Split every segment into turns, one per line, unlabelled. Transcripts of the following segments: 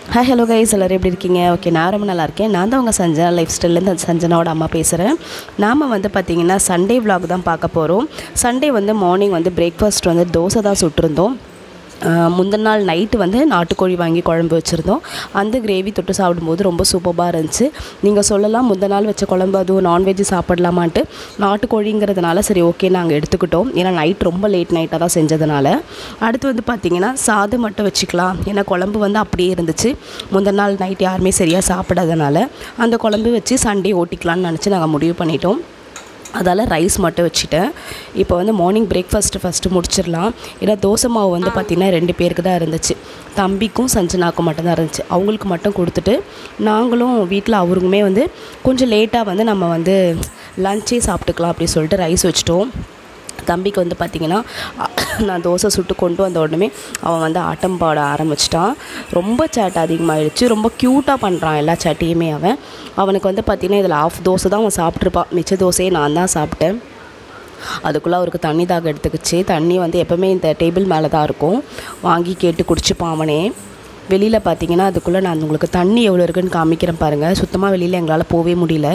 hi hello guys எல்லோரும் எப்படி இருக்கீங்க ஓகே நான் ரொம்ப நல்லா இருக்கேன் நான் தான் உங்கள் சஞ்சனா லைஃப் ஸ்டைல்லேருந்து சஞ்சனாவோட அம்மா பேசுகிறேன் நாம் வந்து பார்த்திங்கன்னா சண்டே vlog தான் பார்க்க போகிறோம் சண்டே வந்து மார்னிங் வந்து பிரேக்ஃபாஸ்ட் வந்து தோசை தான் சுட்டிருந்தோம் ஆஹ் முந்தின நாள் நைட்டு வந்து நாட்டுக்கோழி வாங்கி குழம்பு வச்சுருந்தோம் அந்த கிரேவி தொட்டு சாப்பிடும்போது ரொம்ப சூப்பராக இருந்துச்சு நீங்கள் சொல்லலாம் முந்தின நாள் வச்ச குழம்பு அதுவும் நான்வெஜ் சாப்பிடலாமான்ட்டு நாட்டுக்கோழிங்கிறதுனால சரி ஓகே நாங்கள் எடுத்துக்கிட்டோம் ஏன்னா நைட் ரொம்ப லேட் நைட்டாக தான் செஞ்சதுனால அடுத்து வந்து பார்த்திங்கன்னா சாதம் மட்டும் வச்சுக்கலாம் ஏன்னா குழம்பு வந்து அப்படியே இருந்துச்சு முந்தின நாள் நைட் யாருமே சரியாக சாப்பிடாதனால அந்த குழம்பு வச்சு சண்டே ஓட்டிக்கலாம்னு நினச்சி நாங்கள் முடிவு பண்ணிட்டோம் அதால் ரைஸ் மட்டும் வச்சுட்டேன் இப்போ வந்து மார்னிங் பிரேக்ஃபாஸ்ட்டு ஃபஸ்ட்டு முடிச்சிடலாம் ஏன்னா தோசை மாவு வந்து பார்த்திங்கன்னா ரெண்டு பேருக்கு தான் இருந்துச்சு தம்பிக்கும் சஞ்சனாக்கும் மட்டும்தான் இருந்துச்சு அவங்களுக்கு மட்டும் கொடுத்துட்டு நாங்களும் வீட்டில் அவருக்குமே வந்து கொஞ்சம் லேட்டாக வந்து நம்ம வந்து லஞ்சே சாப்பிட்டுக்கலாம் அப்படி சொல்லிட்டு ரைஸ் வச்சிட்டோம் தம்பிக்கு வந்து பார்த்திங்கன்னா நான் தோசை சுட்டு கொண்டு வந்த உடனே அவன் வந்து ஆட்டம் பாட ஆரம்பிச்சிட்டான் ரொம்ப சேட்டை அதிகமாகிடுச்சு ரொம்ப க்யூட்டாக பண்ணுறான் எல்லா சேட்டையுமே அவன் அவனுக்கு வந்து பார்த்திங்கன்னா இதில் ஆஃப் தோசை தான் அவன் சாப்பிட்ருப்பான் மிச்ச தோசையை நான் தான் சாப்பிட்டேன் அதுக்குள்ளே அவருக்கு தண்ணி தாக எடுத்துக்கிச்சு தண்ணி வந்து எப்போவுமே இந்த டேபிள் மேலே தான் இருக்கும் வாங்கி கேட்டு குடிச்சுப்பான் அவனே வெளியில் பார்த்தீங்கன்னா அதுக்குள்ளே நான் உங்களுக்கு தண்ணி எவ்வளோ இருக்குன்னு காமிக்கிறேன் பாருங்கள் சுத்தமாக வெளியில் எங்களால் போகவே முடியல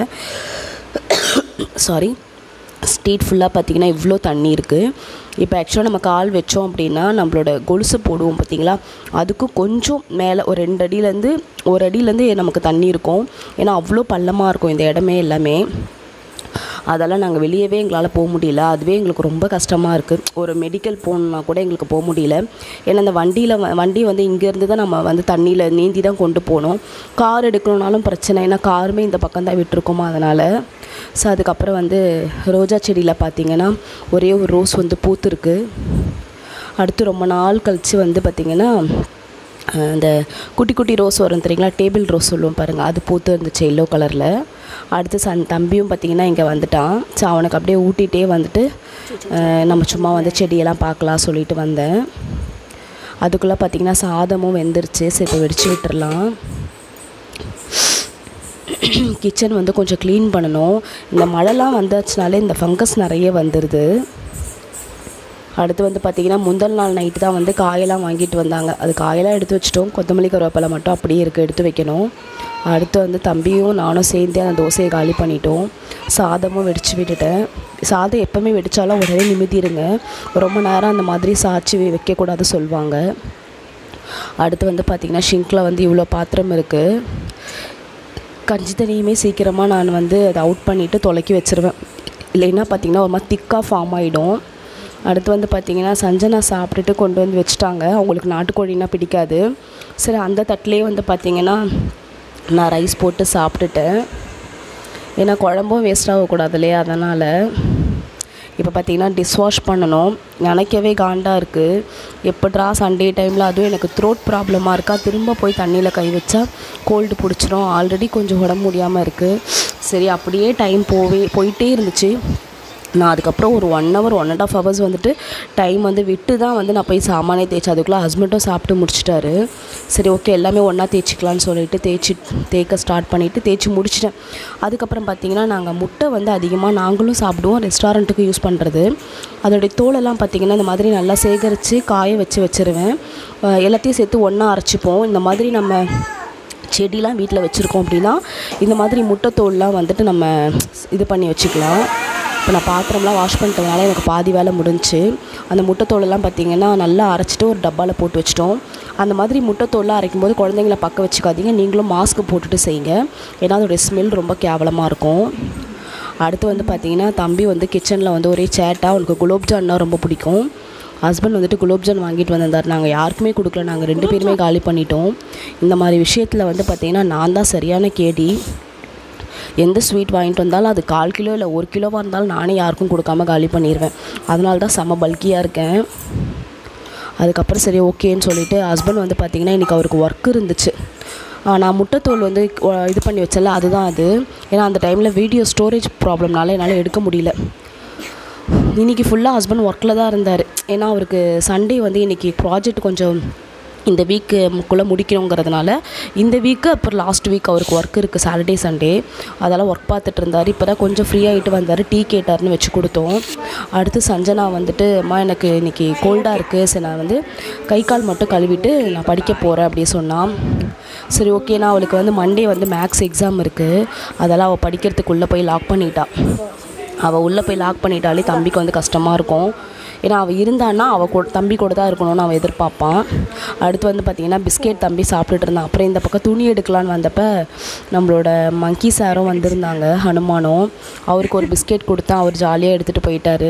சாரி ஸ்ட்ரீட் ஃபுல்லாக பார்த்தீங்கன்னா இவ்வளோ தண்ணி இருக்குது இப்போ ஆக்சுவலாக நம்ம கால் வச்சோம் அப்படின்னா நம்மளோட கொலுசு போடுவோம் பார்த்தீங்களா அதுக்கும் கொஞ்சம் மேலே ஒரு ரெண்டு அடியிலேருந்து ஒரு அடியிலேருந்து நமக்கு தண்ணி இருக்கும் ஏன்னா அவ்வளோ பள்ளமாக இருக்கும் இந்த இடமே எல்லாமே அதெல்லாம் நாங்கள் வெளியவே எங்களால் போக முடியல அதுவே எங்களுக்கு ரொம்ப கஷ்டமாக இருக்குது ஒரு மெடிக்கல் போகணுன்னா கூட எங்களுக்கு போக முடியல ஏன்னா அந்த வண்டியில் வ- வண்டி வந்து இங்கேருந்து தான் நம்ம வந்து தண்ணியில் நீந்தி தான் கொண்டு போகணும் கார் எடுக்கணுன்னாலும் பிரச்சனை ஏன்னா காருமே இந்த பக்கம் தான் விட்டுருக்கோமா அதனால் ஸோ அதுக்கப்புறம் வந்து ரோஜா செடியில் பார்த்தீங்கன்னா ஒரே ஒரு ரோஸ் வந்து பூத்துருக்கு அடுத்து ரொம்ப நாள் கழித்து வந்து பார்த்திங்கன்னா அஹ், அந்த குட்டி குட்டி ரோஸ் வரும் தெரியுங்களா டேபிள் ரோஸ் சொல்லுவோம் பாருங்கள் அது பூத்து இருந்துச்சு எல்லோ கலரில் அடுத்து சன் தம்பியும் பார்த்திங்கன்னா இங்கே வந்துட்டான் ஸோ அவனுக்கு அப்படியே ஊட்டிகிட்டே வந்துட்டு அஹ், நம்ம சும்மா வந்து செடியெல்லாம் பார்க்கலாம் சொல்லிட்டு வந்தேன் அதுக்குள்ளே பார்த்திங்கன்னா சாதமும் வெந்துருச்சு சரி இப்போ வெடிச்சு விட்டுறலாம் கிச்சன் வந்து கொஞ்சம் க்ளீன் பண்ணணும் இந்த மழைலாம் வந்தாச்சுனாலே இந்த ஃபங்கஸ் நிறைய வந்துடுது அடுத்து வந்து பார்த்திங்கன்னா முந்தல் நாள் நைட்டு தான் வந்து காயெல்லாம் வாங்கிட்டு வந்தாங்க அது காயெல்லாம் எடுத்து வச்சிட்டோம் கொத்தமல்லி கருவேப்பிலை மட்டும் அப்படியே இருக்குது எடுத்து வைக்கணும் அடுத்து வந்து தம்பியும் நானும் சேர்ந்து அந்த தோசையை காலி பண்ணிட்டோம் சாதமும் வெடித்து விட்டுட்டேன் சாதம் எப்போவுமே வெடித்தாலும் உடனே நிமித்திடுங்க ரொம்ப நேரம் அந்த மாதிரி சாய்ச்சி வை- வைக்கக்கூடாது சொல்லுவாங்க அடுத்து வந்து பார்த்திங்கன்னா ஷிங்கில் வந்து இவ்வளோ பாத்திரம் இருக்குது கஞ்சி தண்ணியுமே சீக்கிரமாக நான் வந்து அதை அவுட் பண்ணிவிட்டு துலக்கி வச்சிருவேன் இல்லைன்னா பார்த்தீங்கன்னா ஒரு மாதிரி திக்காக ஃபார்ம் ஆகிடும் அடுத்து வந்து பார்த்திங்கன்னா சஞ்சனா சாப்பிட்டுட்டு கொண்டு வந்து வச்சுட்டாங்க அவங்களுக்கு நாட்டுக்கோழின்னா பிடிக்காது சரி அந்த தட்டிலே வந்து பார்த்திங்கன்னா நான் ரைஸ் போட்டு சாப்பிட்டுட்டேன் ஏன்னா குழம்பும் வேஸ்ட் ஆகக்கூடாது இல்லையா அதனால் இப்போ பார்த்தீங்கன்னா டிஷ்வாஷ் பண்ணணும் நினைக்கவே காண்டாக இருக்குது எப்படிரா சண்டே டைமில் அதுவும் எனக்கு த்ரோட் ப்ராப்ளமாக இருக்கா திரும்ப போய் தண்ணியில் கை வச்சா கோல்டு பிடிச்சிரும் ஆல்ரெடி கொஞ்சம் உடம்பு முடியாமல் இருக்குது சரி அப்படியே டைம் போவே போயிட்டே இருந்துச்சு நான் அதுக்கப்புறம் ஒரு one hour one and half hours வந்துட்டு டைம் வந்து விட்டு தான் வந்து நான் போய் சாமானே தேய்ச்சி அதுக்குள்ளே ஹஸ்பண்டும் சாப்பிட்டு முடிச்சிட்டாரு சரி ஓகே எல்லாமே ஒன்றா தேய்ச்சிக்கலான்னு சொல்லிட்டு தேய்ச்சி தேய்க்க ஸ்டார்ட் பண்ணிவிட்டு தேய்ச்சி முடிச்சிட்டேன் அதுக்கப்புறம் பார்த்தீங்கன்னா நாங்கள் முட்டை வந்து அதிகமாக நாங்களும் சாப்பிடுவோம் ரெஸ்டாரண்ட்டுக்கு யூஸ் பண்ணுறது அதோடைய தோலெல்லாம் பார்த்தீங்கன்னா இந்த மாதிரி நல்லா சேகரித்து காய வச்சு வச்சுருவேன் அஹ் எல்லாத்தையும் சேர்த்து ஒன்றா அரைச்சிப்போம் இந்த மாதிரி நம்ம செடிலாம் வீட்டில் வச்சுருக்கோம் அப்படின்னா இந்த மாதிரி முட்டைத்தோல்லாம் வந்துட்டு நம்ம இது பண்ணி வச்சுக்கலாம் இப்போ நான் பாத்திரம்லாம் வாஷ் பண்ணிட்டதுனால எனக்கு பாதி வேலை முடிஞ்சுச்சு அந்த முட்டைத்தோலெல்லாம் பார்த்தீங்கன்னா நல்லா அரைச்சிட்டு ஒரு டப்பாவில் போட்டு வச்சிட்டோம் அந்த மாதிரி முட்டைத்தோல்லாம் அரைக்கும் போது குழந்தைங்கள பக்க வச்சுக்காதீங்க நீங்களும் மாஸ்க் போட்டுட்டு செய்யுங்க ஏன்னா அதோடைய ஸ்மெல் ரொம்ப கேவலமாக இருக்கும் அடுத்து வந்து பார்த்தீங்கன்னா தம்பி வந்து கிச்சனில் வந்து ஒரே சேட்டாக அவனுக்கு குலோப்ஜான்னா ரொம்ப பிடிக்கும் ஹஸ்பண்ட் வந்துட்டு குலோப்ஜான் வாங்கிட்டு வந்திருந்தார் நாங்கள் யாருக்குமே கொடுக்கல நாங்கள் ரெண்டு பேருமே காலி பண்ணிட்டோம் இந்த மாதிரி விஷயத்தில் வந்து பார்த்திங்கன்னா நான் தான் சரியான கேடி எந்த ஸ்வீட் வாங்கிட்டு வந்தாலும் அது கால் கிலோ இல்லை ஒரு கிலோவாக இருந்தாலும் நானே யாருக்கும் கொடுக்காம காலி பண்ணிடுவேன் அதனால தான் செம்ம பல்கியாக இருக்கேன் அதுக்கப்புறம் சரி ஓகேன்னு சொல்லிட்டு ஹஸ்பண்ட் வந்து பார்த்திங்கன்னா இன்றைக்கி அவருக்கு ஒர்க் இருந்துச்சு ஆ, நான் முட்டைத்தோல் வந்து ஒ- இது பண்ணி வச்சல அதுதான் அது ஏன்னா அந்த டைமில் வீடியோ ஸ்டோரேஜ் ப்ராப்ளம்னால என்னால் எடுக்க முடியல இன்றைக்கி ஃபுல்லாக ஹஸ்பண்ட் ஒர்க்கில் தான் இருந்தார் ஏன்னா அவருக்கு சண்டே வந்து இன்றைக்கி ப்ராஜெக்ட் கொஞ்சம் இந்த வீக்குக்குள்ளே முடிக்கணுங்கிறதுனால இந்த வீக்கு அப்புறம் லாஸ்ட் வீக் அவருக்கு ஒர்க் இருக்குது சாட்டர்டே சண்டே அதெல்லாம் ஒர்க் பார்த்துட்டு இருந்தார் இப்போ தான் கொஞ்சம் ஃப்ரீ ஆகிட்டு வந்தார் டீ கேட்டார்னு வச்சு கொடுத்தோம் அடுத்து சஞ்சனா வந்துட்டு அம்மா எனக்கு இன்றைக்கி கோல்டாக இருக்குது சரி நான் வந்து கை கால் மட்டும் கழுவிட்டு நான் படிக்க போகிறேன் அப்படி சொன்னான் சரி ஓகே நான் அவளுக்கு வந்து மண்டே வந்து மேக்ஸ் எக்ஸாம் இருக்குது அதெல்லாம் அவள் படிக்கிறதுக்குள்ளே போய் லாக் பண்ணிட்டா அவள் உள்ளே போய் லாக் பண்ணிட்டாலே தம்பிக்கு வந்து கஷ்டமாக இருக்கும் ஏன்னா அவள் இருந்தான்னா அவள் கூட தம்பி கூட தான் இருக்கணும்னு அவன் எதிர்பார்ப்பான் அடுத்து வந்து பார்த்திங்கன்னா பிஸ்கெட் தம்பி சாப்பிட்டுட்டு இருந்தான் அப்புறம் இந்த பக்கம் துணி எடுக்கலான்னு வந்தப்ப நம்மளோட மங்கி சாரும் வந்திருந்தாங்க ஹனுமானும் அவருக்கு ஒரு பிஸ்கெட் கொடுத்தா அவர் ஜாலியாக எடுத்துகிட்டு போயிட்டாரு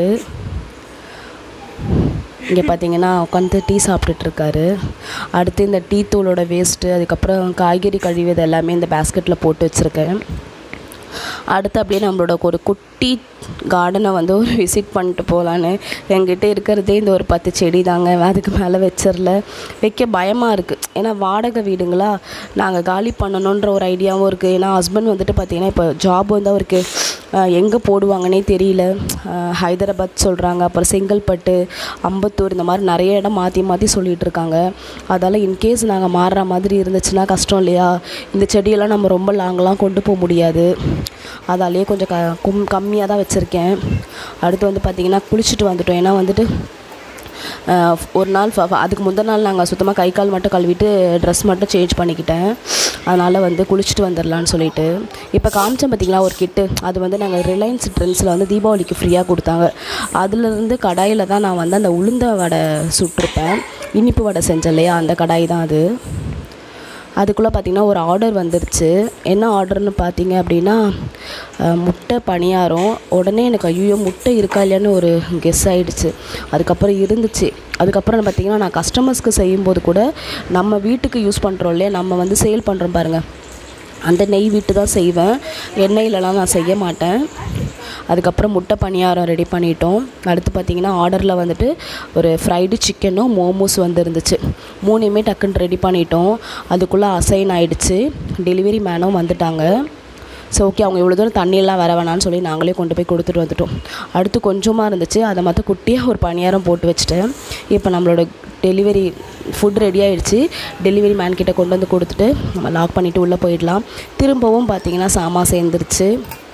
இங்கே பார்த்தீங்கன்னா உட்காந்து டீ சாப்பிட்டுட்டு இருக்காரு அடுத்து இந்த டீ தூளோட வேஸ்ட்டு அதுக்கப்புறம் காய்கறி கழிவு இது எல்லாமே இந்த பேஸ்கெட்டில் போட்டு வச்சுருக்கேன் அடுத்து அப்படியே நம்மளோட ஒரு குட்டி கார்டனை வந்து ஒரு விசிட் பண்ணிட்டு போகலான்னு என்கிட்ட இருக்கிறதே இந்த ஒரு பத்து செடி தாங்க அதுக்கு மேலே வச்சிடல வைக்க பயமாக இருக்குது ஏன்னா வாடகை வீடுங்களா நாங்கள் காலி பண்ணணுன்ற ஒரு ஐடியாவும் இருக்குது ஏன்னா ஹஸ்பண்ட் வந்துட்டு பார்த்திங்கன்னா இப்போ ஜாப் வந்து அவருக்கு எங்கே போடுவாங்கன்னே தெரியல அஹ் ஹைதராபாத் சொல்கிறாங்க அப்புறம் செங்கல்பட்டு அம்பத்தூர் இந்த மாதிரி நிறைய இடம் மாற்றி மாற்றி சொல்லிகிட்டு இருக்காங்க அதால் இன்கேஸ் நாங்கள் மாறுற மாதிரி இருந்துச்சுன்னா கஷ்டம் இல்லையா இந்த செடியெல்லாம் நம்ம ரொம்ப லாங்கெலாம் கொண்டு போக முடியாது அதாலேயே கொஞ்சம் க கும் கம்மியாக தான் வச்சுருக்கேன் அடுத்து வந்து பார்த்திங்கன்னா குளிச்சுட்டு வந்துட்டோம் ஏன்னா வந்துட்டு அஹ் ஒரு நாள் ஃப- ஃப- அதுக்கு முந்தின நாள் நாங்கள் சுத்தமாக கை கால் மட்டும் கழுவிட்டு ட்ரெஸ் மட்டும் சேஞ்ச் பண்ணிக்கிட்டேன் அதனால் வந்து குளிச்சுட்டு வந்துடலான்னு சொல்லிட்டு இப்போ காமிச்சேன் பார்த்தீங்களா ஒரு கிட்டு அது வந்து நாங்கள் ரிலையன்ஸ் ட்ரெண்ட்ஸில் வந்து தீபாவளிக்கு ஃப்ரீயாக கொடுத்தாங்க அதுலேருந்து கடாயில் தான் நான் வந்து அந்த உளுந்த வடை சுட்டிருப்பேன் இனிப்பு வடை செஞ்சேன் இல்லையா அந்த கடாய் தான் அது அதுக்குள்ளே பார்த்தீங்கன்னா ஒரு ஆர்டர் வந்துருச்சு என்ன ஆர்டர்னு பார்த்தீங்க அப்படின்னா அஹ், முட்டை பணியாரம் உடனே எனக்கு ஐயோ முட்டை இருக்கா இல்லையான்னு ஒரு கெஸ் ஆயிடுச்சு அதுக்கப்புறம் இருந்துச்சு அதுக்கப்புறம் பார்த்தீங்கன்னா நான் கஸ்டமர்ஸ்க்கு செய்யும்போது கூட நம்ம வீட்டுக்கு யூஸ் பண்ணுறோம் இல்லையா நம்ம வந்து சேல் பண்ணுறோம் பாருங்கள் அந்த நெய் விட்டு தான் செய்வேன் எண்ணெயிலலாம் நான் செய்ய மாட்டேன் அதுக்கப்புறம் முட்டை பணியாரம் ரெடி பண்ணிட்டோம் அடுத்து பார்த்திங்கன்னா ஆர்டரில் வந்துட்டு ஒரு ஃப்ரைடு சிக்கனும் மோமோஸ் வந்து இருந்துச்சு மூணையுமே டக்குன்னு ரெடி பண்ணிட்டோம் அதுக்குள்ளே அசைன் ஆயிடுச்சு டெலிவரி மேனும் வந்துட்டாங்க ஸோ ஓகே அவங்க இவ்வளோ தூரம் தண்ணியெல்லாம் வர வேணாம்னு சொல்லி நாங்களே கொண்டு போய் கொடுத்துட்டு வந்துட்டோம் அடுத்து கொஞ்சமாக இருந்துச்சு அதை மற்ற குட்டியாக ஒரு பணியாரம் போட்டு வச்சுட்டேன் இப்போ நம்மளோட டெலிவரி ஃபுட் ரெடி ஆயிடுச்சு டெலிவரி மேன் கிட்ட கொண்டு வந்து கொடுத்துட்டு நம்ம லாக் பண்ணிவிட்டு உள்ளே போயிடலாம் திரும்பவும் பார்த்தீங்கன்னா சாமா சேர்ந்துருச்சு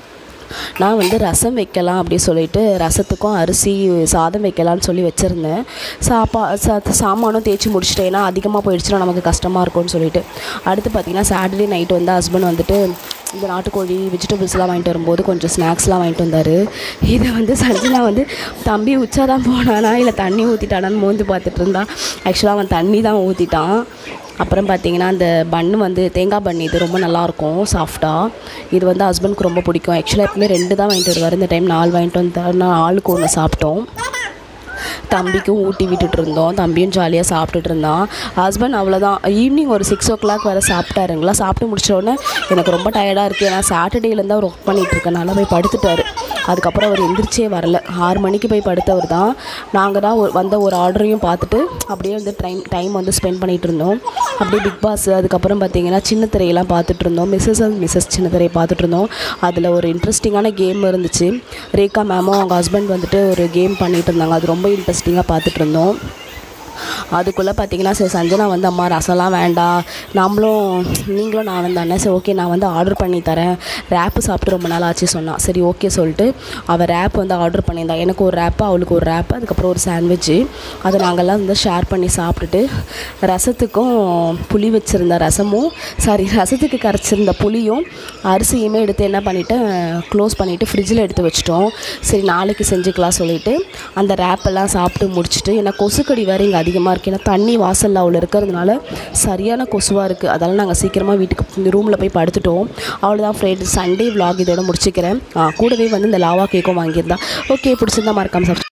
நான் வந்து ரசம் வைக்கலாம் அப்படி சொல்லிட்டு ரசத்துக்கும் அரிசி சாதம் வைக்கலாம்னு சொல்லி வச்சுருந்தேன் சாப்பா சா சாமானும் தேய்ச்சி முடிச்சிட்டேன் ஏன்னா அதிகமாக போயிடுச்சுன்னா நமக்கு கஷ்டமாக இருக்கும்னு சொல்லிட்டு அடுத்து பார்த்தீங்கன்னா சாட்டர்டே நைட் வந்து ஹஸ்பண்ட் வந்துட்டு இந்த நாட்டுக்கோழி வெஜிடபிள்ஸ்லாம் வாங்கிட்டு வரும்போது கொஞ்சம் ஸ்நாக்ஸ்லாம் வாங்கிட்டு வந்தார் இதை வந்து சஞ்சனா வந்து தம்பி உச்சா தான் போனானா இல்லை தண்ணி ஊற்றிட்டானான்னு மோந்து பார்த்துட்டு இருந்தான் ஆக்சுவலாக அவன் தண்ணி தான் ஊற்றிட்டான் அப்புறம் பார்த்தீங்கன்னா அந்த பன்னு வந்து தேங்காய் பன் இது ரொம்ப நல்லாயிருக்கும் சாஃப்டாக இது வந்து ஹஸ்பண்ட்க்கு ரொம்ப பிடிக்கும் ஆக்சுவலாக எப்பவுமே ரெண்டு தான் வாங்கிட்டு வருவார் இந்த டைம் நாலு வாங்கிட்டு வந்தாருன்னா ஆளுக்கு ஒன்று சாப்பிட்டோம் தம்பிக்கும் ஊட்டி விட்டுட்டு இருந்தோம் தம்பியும் ஜாலியாக சாப்பிட்டுட்டு இருந்தான் ஹஸ்பண்ட் அவ்வளோதான் ஈவினிங் ஒரு சிக்ஸ் ஓ கிளாக் வரை சாப்பிட்டாருங்களா சாப்பிட்டு முடிச்ச உடனே எனக்கு ரொம்ப டயர்டாக இருக்குது ஏன்னா சாட்டர்டேலேருந்து அவர் ஒர்க் பண்ணிகிட்டு இருக்கனால போய் படுத்துட்டாரு அதுக்கப்புறம் அவர் எந்திரிச்சே வரல ஆறு மணிக்கு போய் படுத்தவர் தான் நாங்கள் தான் ஒரு- வந்த ஒரு ஆர்டரையும் பார்த்துட்டு அப்படியே வந்து டைம் டைம் வந்து ஸ்பெண்ட் பண்ணிகிட்டு இருந்தோம் அப்படியே பிக் பாஸ் அதுக்கப்புறம் பார்த்தீங்கன்னா சின்ன திரையெல்லாம் பார்த்துட்டு இருந்தோம் மிஸ்ஸஸ் அண்ட் மிஸ்ஸஸ் சின்ன திரையை பார்த்துட்டு இருந்தோம் அதில் ஒரு இன்ட்ரெஸ்டிங்கான கேம் இருந்துச்சு ரேகா மேமும் அவங்க ஹஸ்பண்ட் வந்துட்டு ஒரு கேம் பண்ணிட்டு இருந்தாங்க அது ரொம்ப இன்ட்ரெஸ்டிங்காக பார்த்துட்டு இருந்தோம் அதுக்குள்ளே பார்த்தீங்கன்னா சரி சஞ்சனா வந்து அம்மா ரசம்லாம் வேண்டாம் நம்மளும் நீங்களும் நானும் தானே சரி ஓகே நான் வந்து ஆர்டர் பண்ணி தரேன் ரேப்பு சாப்பிட்டு ரொம்ப நாள் ஆச்சு சொன்னான் சரி ஓகே சொல்லிட்டு அவள் ரேப் வந்து ஆர்டர் பண்ணியிருந்தா எனக்கு ஒரு ரேப்பு அவளுக்கு ஒரு ரேப்பு அதுக்கப்புறம் ஒரு சாண்ட்விட்சு அதை நாங்கள்லாம் வந்து ஷேர் பண்ணி சாப்பிட்டுட்டு ரசத்துக்கும் புளி வச்சுருந்த ரசமும் சாரி ரசத்துக்கு கரைச்சிருந்த புளியும் அரிசியுமே எடுத்து என்ன பண்ணிட்டேன் க்ளோஸ் பண்ணிவிட்டு ஃப்ரிட்ஜில் எடுத்து வச்சிட்டோம் சரி நாளைக்கு செஞ்சுக்கலாம் சொல்லிட்டு அந்த ரேப்பெல்லாம் சாப்பிட்டு முடிச்சுட்டு ஏன்னா கொசுக்கடி வேறு இங்கே அதிகமாக இருக்குது ஏன்னா தண்ணி வாசலில் அவ்வளோ இருக்கிறதுனால சரியான கொசுவாக இருக்குது அதனால் நாங்கள் சீக்கிரமாக வீட்டுக்கு ரூமில் போய் படுத்துட்டோம் அவ்வளோதான் ஃப்ரெண்ட் சண்டே vlog இதோட முடிச்சுக்கிறேன் ஆ, கூடவே வந்து இந்த லாவா கேக்கும் வாங்கியிருந்தா ஓகே பிடிச்சிருந்தா மறக்காம subscribe